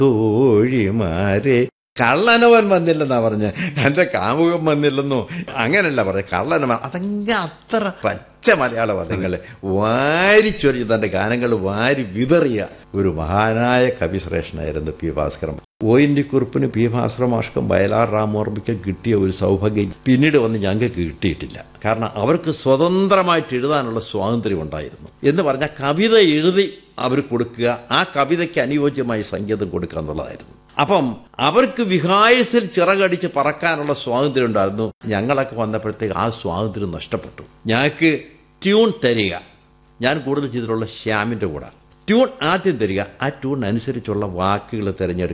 തോഴിമാരെ കള്ളനവൻ വന്നില്ലെന്നാ പറഞ്ഞ എന്റെ കാമുകം വന്നില്ലെന്നോ അങ്ങനല്ല പറഞ്ഞ കള്ളനവൻ അതങ്ങ് അത്ര പച്ച മലയാള പദങ്ങള് വാരിച്ചൊരിഞ്ഞ് തന്റെ ഗാനങ്ങൾ വാരി വിതറിയ ഒരു മഹാനായ കവിശ്രേഷ്ഠനായിരുന്നു P Bhaskaran O N D കുറിപ്പിന് പി ഭാസ്കര മാഷ്കം വയലാർ രാമോർമ്മയ്ക്ക് കിട്ടിയ ഒരു സൗഭാഗ്യം പിന്നീട് വന്ന് ഞങ്ങൾക്ക് കിട്ടിയിട്ടില്ല കാരണം അവർക്ക് സ്വതന്ത്രമായിട്ട് എഴുതാനുള്ള സ്വാതന്ത്ര്യം ഉണ്ടായിരുന്നു എന്ന് പറഞ്ഞാൽ കവിത എഴുതി അവർ കൊടുക്കുക ആ കവിതയ്ക്ക് അനുയോജ്യമായി സംഗീതം കൊടുക്കുക എന്നുള്ളതായിരുന്നു അപ്പം അവർക്ക് വിഹായസിൽ ചിറകടിച്ച് പറക്കാനുള്ള സ്വാതന്ത്ര്യം ഉണ്ടായിരുന്നു ഞങ്ങളൊക്കെ വന്നപ്പോഴത്തേക്ക് ആ സ്വാതന്ത്ര്യം നഷ്ടപ്പെട്ടു ഞങ്ങൾക്ക് ട്യൂൺ തരിക ഞാൻ കൂടുതൽ ചെയ്തിട്ടുള്ള ശ്യാമിൻ്റെ കൂടെ ട്യൂൺ ആദ്യം തരിക ആ ട്യൂൺ അനുസരിച്ചുള്ള വാക്കുകൾ തിരഞ്ഞെടുക്കുക